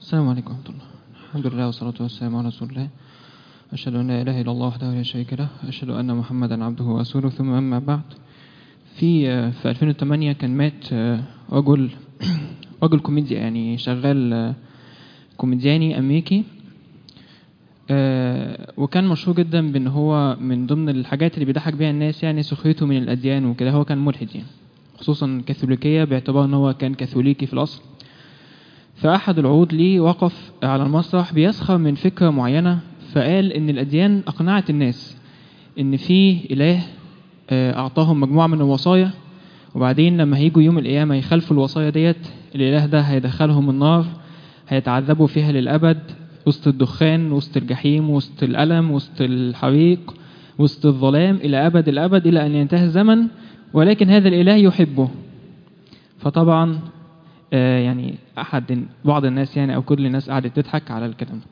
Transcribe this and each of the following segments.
السلام عليكم ورحمة الله الحمد لله والصلاة والسلام على رسول الله أشهد أن لا إله إلا الله وحده لا شريك له أشهد أن محمدا عبده ورسوله ثم أما بعد في في 2008 كان مات رجل رجل كوميديا يعني شغال كوميدياني أمريكي آه، وكان مشهور جدا بأن هو من ضمن الحاجات اللي بيضحك بيها الناس يعني سخريته من الأديان وكده هو كان ملحد يعني خصوصا كاثوليكية باعتبار أن هو كان كاثوليكي في الأصل فأحد العروض ليه وقف على المسرح بيسخر من فكرة معينة فقال إن الأديان أقنعت الناس إن في إله آه، أعطاهم مجموعة من الوصايا وبعدين لما هيجوا يوم القيامة يخالفوا الوصايا ديت الإله ده هيدخلهم النار هيتعذبوا فيها للأبد وسط الدخان وسط الجحيم وسط الألم وسط الحريق وسط الظلام إلى أبد الأبد إلى أن ينتهي الزمن ولكن هذا الإله يحبه فطبعا آه، يعني أحد بعض الناس يعني أو كل الناس قعدت تضحك على الكلام ده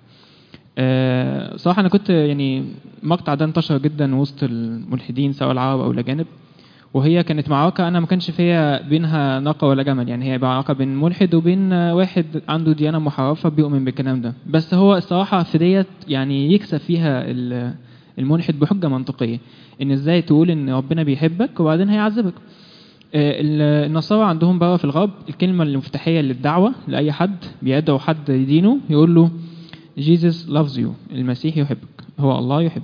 آه، صراحة أنا كنت يعني المقطع ده انتشر جدا وسط الملحدين سواء العرب أو الأجانب وهي كانت معركة أنا ما كانش فيها بينها ناقة ولا جمل يعني هي معركة بين ملحد وبين واحد عنده ديانة محرفة بيؤمن بالكلام ده بس هو الصراحة في ديت يعني يكسب فيها ال- الملحد بحجة منطقية إن إزاي تقول إن ربنا بيحبك وبعدين هيعذبك آه، ال- النصارى عندهم بقى في الغرب الكلمة المفتاحية للدعوة لأي حد بيدعو حد يدينه يقول له Jesus loves you المسيح يحبك هو الله يحبك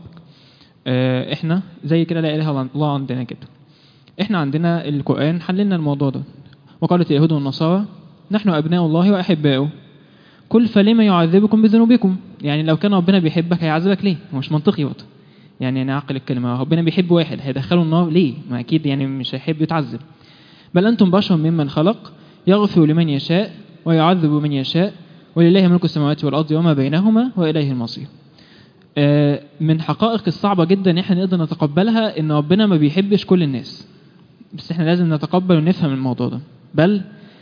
آه، احنا زي كده لا اله الا الله عندنا كده احنا عندنا القرآن حللنا الموضوع ده وقالت اليهود والنصارى نحن أبناء الله وأحباؤه كل فلما يعذبكم بذنوبكم يعني لو كان ربنا بيحبك هيعذبك ليه هو مش منطقي برضه يعني انا عقل الكلمة ربنا بيحب واحد هيدخله النار ليه ما أكيد يعني مش هيحب يتعذب بل أنتم بشر ممن خلق يغفر لمن يشاء ويعذب من يشاء ولله ملك السماوات والأرض وما بينهما وإليه المصير آه، من حقائق الصعبة جدا ان احنا نقدر نتقبلها ان ربنا ما بيحبش كل الناس بس احنا لازم نتقبل ونفهم الموضوع ده بل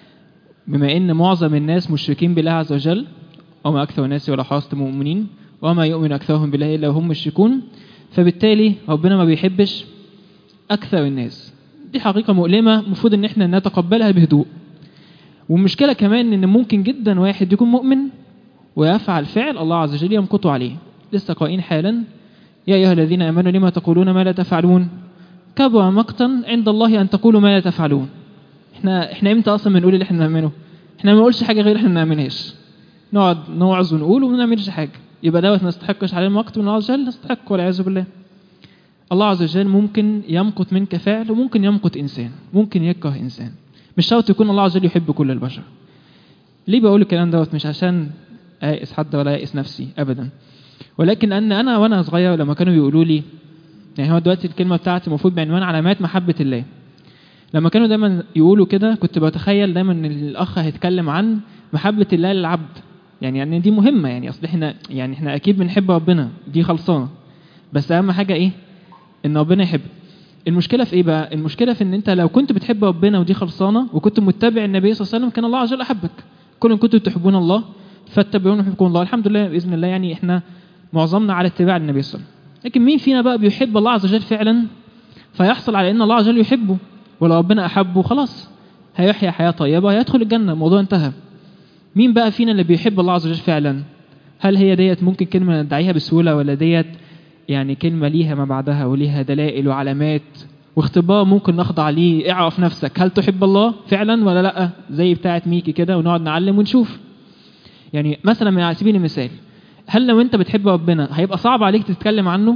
بما ان معظم الناس مشركين بالله عز وجل وما اكثر الناس ولا حاصة مؤمنين وما يؤمن اكثرهم بالله الا وهم مشركون فبالتالي ربنا ما بيحبش اكثر الناس دي حقيقة مؤلمة المفروض ان احنا نتقبلها بهدوء والمشكلة كمان ان ممكن جدا واحد يكون مؤمن ويفعل فعل الله عز وجل يمقته عليه لسه قائلين حالا يا ايها الذين امنوا لما تقولون ما لا تفعلون كبر مقتا عند الله ان تقولوا ما لا تفعلون احنا احنا امتى اصلا بنقول اللي احنا بنعمله احنا ما بنقولش حاجه غير احنا ما بنعملهاش نقعد نوعظ ونقول وما نعملش حاجه يبقى دوت ما نستحقش عليه المقت من الله عز وجل نستحق والعياذ بالله الله عز وجل ممكن يمقت منك فعل وممكن يمقت انسان ممكن يكره انسان مش شرط يكون الله عز وجل يحب كل البشر ليه بقول الكلام دوت مش عشان ايأس حد ولا ايأس نفسي ابدا ولكن ان انا وانا صغير لما كانوا بيقولوا لي يعني هو دلوقتي الكلمه بتاعتي المفروض بعنوان علامات محبه الله لما كانوا دايما يقولوا كده كنت بتخيل دايما ان الاخ هيتكلم عن محبه الله للعبد يعني يعني دي مهمه يعني اصل احنا يعني احنا اكيد بنحب ربنا دي خلصانه بس اهم حاجه ايه ان ربنا يحب المشكله في ايه بقى المشكله في ان انت لو كنت بتحب ربنا ودي خلصانه وكنت متبع النبي صلى الله عليه وسلم كان الله عز وجل احبك كل ان كنتم تحبون الله فاتبعون يحبكم الله الحمد لله باذن الله يعني احنا معظمنا على اتباع النبي صلى الله عليه وسلم لكن مين فينا بقى بيحب الله عز وجل فعلا فيحصل على ان الله عز وجل يحبه ولو ربنا احبه خلاص هيحيا حياه طيبه هيدخل الجنه الموضوع انتهى مين بقى فينا اللي بيحب الله عز وجل فعلا هل هي ديت ممكن كلمه ندعيها بسهوله ولا ديت يعني كلمه ليها ما بعدها وليها دلائل وعلامات واختبار ممكن نخضع ليه اعرف نفسك هل تحب الله فعلا ولا لا زي بتاعه ميكي كده ونقعد نعلم ونشوف يعني مثلا على سبيل المثال هل لو انت بتحب ربنا هيبقى صعب عليك تتكلم عنه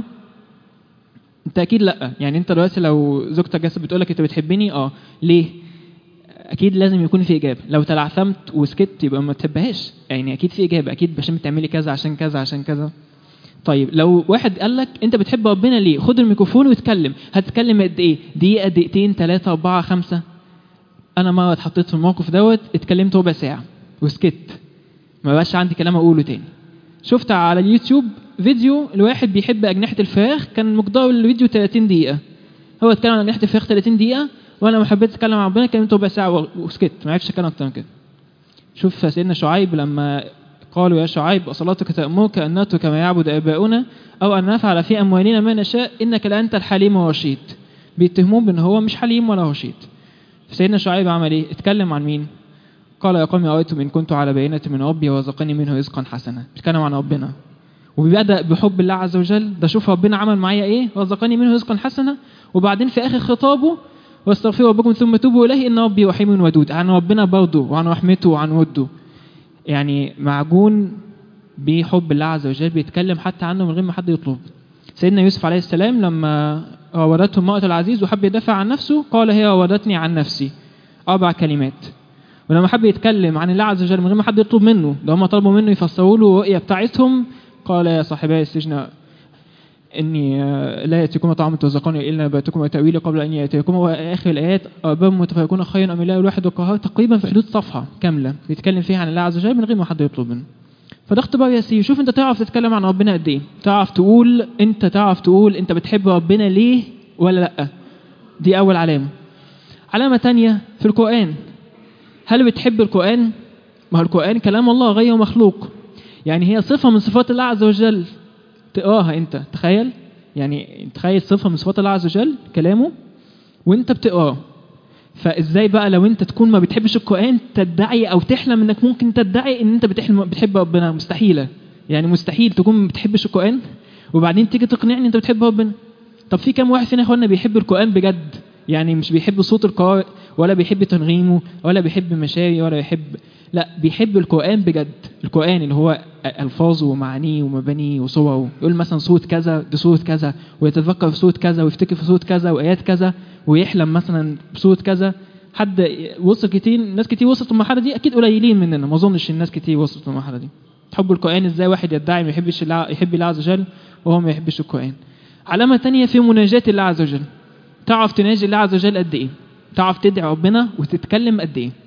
انت اكيد لا يعني انت دلوقتي لو زوجتك جالسه بتقول لك انت بتحبني اه ليه اكيد لازم يكون في اجابه لو تلعثمت وسكت يبقى ما تحبهاش يعني اكيد في اجابه اكيد عشان بتعملي كذا عشان كذا عشان كذا طيب لو واحد قال لك انت بتحب ربنا ليه خد الميكروفون واتكلم هتتكلم قد ايه دقيقه دقيقتين ثلاثه اربعه خمسه انا مره اتحطيت في الموقف دوت اتكلمت ربع ساعه وسكت ما بقاش عندي كلام اقوله تاني شفت على اليوتيوب فيديو الواحد بيحب أجنحة الفراخ كان مقدار الفيديو 30 دقيقة هو اتكلم عن أجنحة الفراخ 30 دقيقة وأنا ما حبيت أتكلم عن ربنا كلمت ربع ساعة وسكت ما عرفتش أتكلم أكتر من كده شوف سيدنا شعيب لما قالوا يا شعيب أصلاتك تأمرك أن نترك كما يعبد آباؤنا أو أن نفعل في أموالنا ما نشاء إنك لأنت الحليم الرشيد بيتهموه بأن هو مش حليم ولا رشيد سيدنا شعيب عمل إيه؟ اتكلم عن مين؟ قال يا قوم أرأيتم إن كنت على بينة من ربي ورزقني منه رزقا حسنا بيتكلم عن ربنا وبدأ بحب الله عز وجل ده شوف ربنا عمل معايا إيه رزقني منه رزقا حسنا وبعدين في آخر خطابه واستغفروا ربكم ثم توبوا إليه إن ربي رحيم ودود عن ربنا برضه وعن رحمته وعن وده يعني معجون بحب الله عز وجل بيتكلم حتى عنه من غير ما حد يطلب سيدنا يوسف عليه السلام لما راودته امرأة العزيز وحب يدافع عن نفسه قال هي راودتني عن نفسي أربع كلمات ولما حب يتكلم عن الله عز وجل من غير ما حد يطلب منه لو هم طلبوا منه يفسروا له الرؤية بتاعتهم قال يا صاحبي السجن إني آه، لا يأتيكم طعام ترزقوني إلا نباتكم وتأويله قبل أن يأتيكم وآخر الآيات أرباب متفرقون خير أم الله الواحد القهار تقريبا في حدود صفحة كاملة بيتكلم فيها عن الله عز وجل من غير ما حد يطلب منه فده اختبار يا سيدي شوف انت تعرف تتكلم عن ربنا قد ايه تعرف تقول انت تعرف تقول انت بتحب ربنا ليه ولا لا دي اول علامه علامه تانية في القران هل بتحب القران ما هو القران كلام الله غير مخلوق يعني هي صفه من صفات الله عز وجل تقراها انت تخيل يعني تخيل صفه من صفات الله عز وجل كلامه وانت بتقراه فازاي بقى لو انت تكون ما بتحبش القران تدعي او تحلم انك ممكن تدعي ان انت بتحلم بتحب ربنا مستحيله يعني مستحيل تكون ما بتحبش القران وبعدين تيجي تقنعني انت بتحب ربنا طب في كام واحد فينا يا اخوانا بيحب القران بجد يعني مش بيحب صوت القارئ ولا بيحب تنغيمه ولا بيحب مشاري ولا بيحب لا بيحب القران بجد القران اللي هو الفاظه ومعانيه ومبانيه وصوره يقول مثلا صوت كذا دي صوت كذا ويتذكر في صوت كذا ويفتكر في صوت كذا وايات كذا ويحلم مثلا بصوت كذا حد وصل كتير ناس كتير وصلت للمرحله دي اكيد قليلين مننا ما اظنش الناس كتير وصلت للمرحله دي تحب القران ازاي واحد يدعي ما يحبش الله يحب الله عز وجل وهو ما يحبش القران علامه تانية في مناجاه الله عز وجل تعرف تناجي الله عز وجل قد ايه تعرف تدعي ربنا وتتكلم قد ايه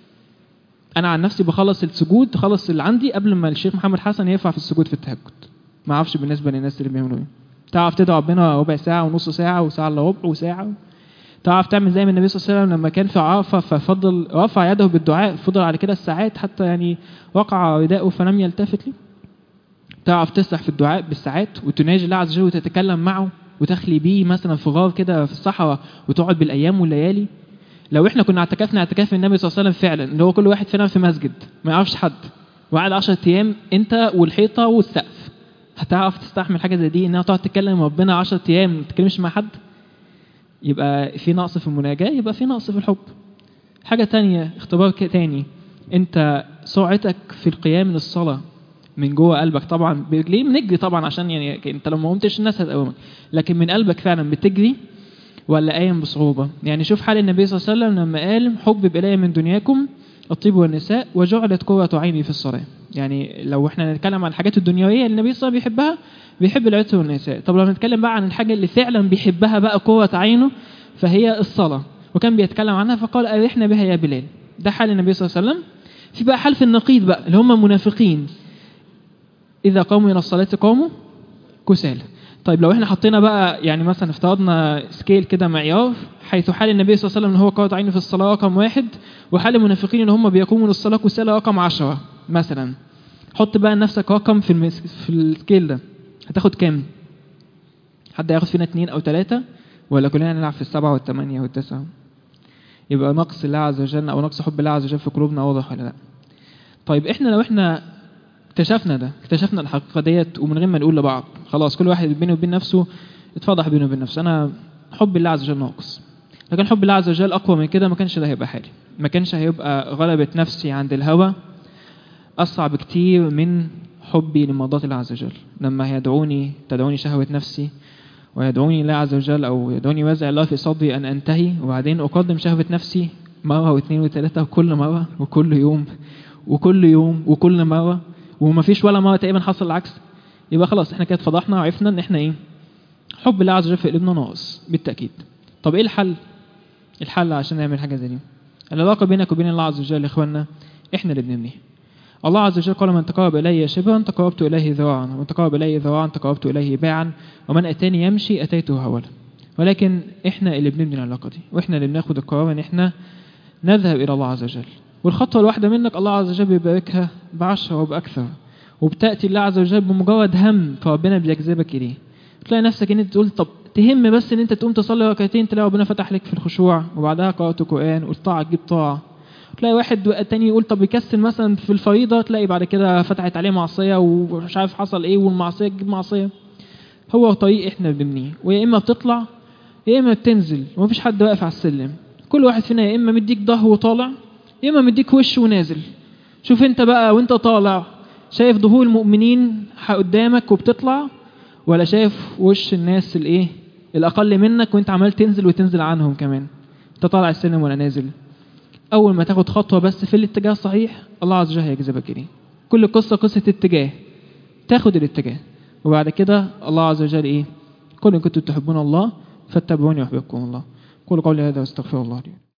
انا عن نفسي بخلص السجود تخلص اللي عندي قبل ما الشيخ محمد حسن يرفع في السجود في التهجد ما اعرفش بالنسبه للناس اللي بيعملوا ايه تعرف تدعي ربنا ربع ساعه ونص ساعه وساعه الا ربع وساعه تعرف تعمل زي ما النبي صلى الله عليه وسلم لما كان في عرفه ففضل رفع يده بالدعاء فضل على كده الساعات حتى يعني وقع رداءه فلم يلتفت لي تعرف تسرح في الدعاء بالساعات وتناجي الله عز وجل وتتكلم معه وتخلي بيه مثلا في غار كده في الصحراء وتقعد بالايام والليالي لو احنا كنا اعتكفنا اعتكاف النبي صلى الله عليه وسلم فعلا اللي هو كل واحد فينا في مسجد ما يعرفش حد وقعد 10 ايام انت والحيطه والسقف هتعرف تستحمل حاجه زي دي انها تقعد تتكلم ربنا 10 ايام ما تتكلمش مع حد يبقى في نقص في المناجاه يبقى في نقص في الحب حاجه تانية اختبار ك- تاني انت سرعتك في القيام للصلاه من جوه قلبك طبعا برجليه بنجري طبعا عشان يعني انت لو ما قمتش الناس هتقومك لكن من قلبك فعلا بتجري ولا قايم بصعوبة يعني شوف حال النبي صلى الله عليه وسلم لما قال حبب إلي من دنياكم الطيب والنساء وجعلت قرة عيني في الصلاة يعني لو احنا نتكلم عن الحاجات الدنيوية اللي النبي صلى الله عليه وسلم بيحبها بيحب العطر والنساء طب لو نتكلم بقى عن الحاجة اللي فعلا بيحبها بقى قرة عينه فهي الصلاة وكان بيتكلم عنها فقال أرحنا بها يا بلال ده حال النبي صلى الله عليه وسلم في بقى حال في النقيض بقى اللي هم منافقين إذا قاموا إلى الصلاة قاموا كسالى طيب لو احنا حطينا بقى يعني مثلا افترضنا سكيل كده معيار حيث حال النبي صلى الله عليه وسلم ان هو قرة عينه في الصلاة رقم واحد وحال المنافقين ان هم بيقوموا للصلاة كسالى رقم عشرة مثلا حط بقى نفسك رقم في المس... في السكيل ده هتاخد كام؟ حد هياخد فينا اتنين او تلاتة ولا كلنا نلعب في السبعة والثمانية والتسعة؟ يبقى نقص الله عز وجل او نقص حب الله عز وجل في قلوبنا واضح ولا لا؟ طيب احنا لو احنا اكتشفنا ده اكتشفنا الحقيقه ديت ومن غير ما نقول لبعض خلاص كل واحد بينه وبين نفسه اتفضح بينه وبين نفسه انا حب الله عز وجل ناقص لكن حب الله عز وجل اقوى من كده ما كانش ده هيبقى حالي ما كانش هيبقى غلبة نفسي عند الهوى اصعب بكتير من حبي لمرضات الله عز وجل لما هيدعوني تدعوني شهوة نفسي ويدعوني الله عز وجل او يدعوني وازع الله في صدري ان انتهي وبعدين اقدم شهوة نفسي مرة واثنين وثلاثة وكل مرة وكل يوم وكل يوم وكل مرة وما فيش ولا مرة تقريبا حصل العكس يبقى خلاص احنا كده اتفضحنا وعرفنا ان احنا ايه حب الله عز وجل في قلوبنا ناقص بالتأكيد طب ايه الحل الحل عشان نعمل حاجة زي دي العلاقة بينك وبين الله عز وجل يا اخوانا احنا اللي بنبنيها الله عز وجل قال من تقرب إلي شبرا تقربت إليه ذراعا ومن تقرب إلي ذراعا تقربت إليه باعا ومن أتاني يمشي أتيته هولا ولكن احنا اللي بنبني العلاقة دي واحنا اللي بناخد القرار ان احنا نذهب إلى الله عز وجل والخطوة الواحدة منك الله عز وجل بيباركها بعشرة وبأكثر وبتأتي الله عز وجل بمجرد هم فربنا بيجذبك إليه تلاقي نفسك ان انت تقول طب تهم بس ان انت تقوم تصلي ركعتين تلاقي ربنا فتح لك في الخشوع وبعدها قراءة القرآن والطاعة تجيب طاعة تلاقي واحد تاني يقول طب يكسل مثلا في الفريضة تلاقي بعد كده فتحت عليه معصية ومش عارف حصل ايه والمعصية تجيب معصية هو طريق احنا بنبنيه ويا اما بتطلع يا اما بتنزل ومفيش حد واقف على السلم كل واحد فينا يا اما مديك ظهر وطالع يا اما مديك وش ونازل شوف انت بقى وانت طالع شايف ظهور المؤمنين قدامك وبتطلع ولا شايف وش الناس الايه الاقل منك وانت عمال تنزل وتنزل عنهم كمان انت طالع السلم ولا نازل اول ما تاخد خطوه بس في الاتجاه الصحيح الله عز وجل هيجذبك اليه كل قصه قصه اتجاه تاخد الاتجاه وبعد كده الله عز وجل ايه قل ان كنتم تحبون الله فاتبعوني يحببكم الله قولوا قولي هذا واستغفر الله لي